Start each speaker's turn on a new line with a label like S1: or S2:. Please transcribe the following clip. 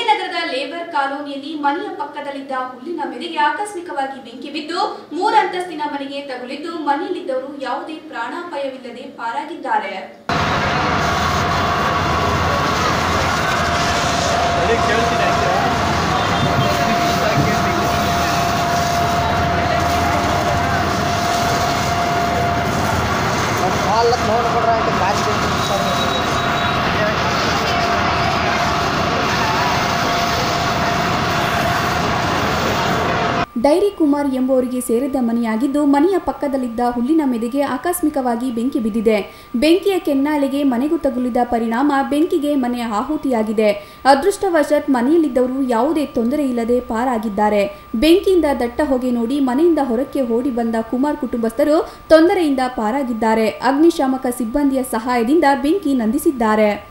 S1: ವಿಜಯನಗರದ ಲೇಬರ್ ಕಾಲೋನಿಯಲ್ಲಿ ಮನೆಯ ಪಕ್ಕದಲ್ಲಿದ್ದ ಹುಲ್ಲಿನ ಮೆದೆಗೆ ಆಕಸ್ಮಿಕವಾಗಿ ಬೆಂಕಿ ಬಿದ್ದು ಮೂರಂತಸ್ತಿನ ಮನೆಗೆ ತಗುಲಿದ್ದು ಮನೆಯಲ್ಲಿದ್ದವರು ಯಾವುದೇ ಪ್ರಾಣಾಪಾಯವಿಲ್ಲದೆ ಪಾರಾಗಿದ್ದಾರೆ
S2: ಹಾಲಕ್ಕೆ ನೋಡ್ಬಿಡ್ರೆ ಆಯ್ತು ಗಾಡಿ
S1: ಡೈರಿ ಕುಮಾರ್ ಎಂಬುವರಿಗೆ ಸೇರಿದ ಮನೆಯಾಗಿದ್ದು ಮನೆಯ ಪಕ್ಕದಲ್ಲಿದ್ದ ಹುಲ್ಲಿನ ಮೆದೆಗೆ ಆಕಸ್ಮಿಕವಾಗಿ ಬೆಂಕಿ ಬಿದ್ದಿದೆ ಬೆಂಕಿಯ ಕೆನ್ನಾಲೆಗೆ ಮನೆಗೂ ತಗುಲಿದ ಪರಿಣಾಮ ಬೆಂಕಿಗೆ ಮನೆ ಆಹುತಿಯಾಗಿದೆ ಅದೃಷ್ಟವಶಾತ್ ಮನೆಯಲ್ಲಿದ್ದವರು ಯಾವುದೇ ತೊಂದರೆ ಇಲ್ಲದೆ ಪಾರಾಗಿದ್ದಾರೆ ಬೆಂಕಿಯಿಂದ ದಟ್ಟ ಹೊಗೆ ನೋಡಿ ಮನೆಯಿಂದ ಹೊರಕ್ಕೆ ಓಡಿ ಬಂದ ಕುಮಾರ್ ಕುಟುಂಬಸ್ಥರು ತೊಂದರೆಯಿಂದ ಪಾರಾಗಿದ್ದಾರೆ ಅಗ್ನಿಶಾಮಕ ಸಿಬ್ಬಂದಿಯ ಸಹಾಯದಿಂದ ಬೆಂಕಿ ನಂದಿಸಿದ್ದಾರೆ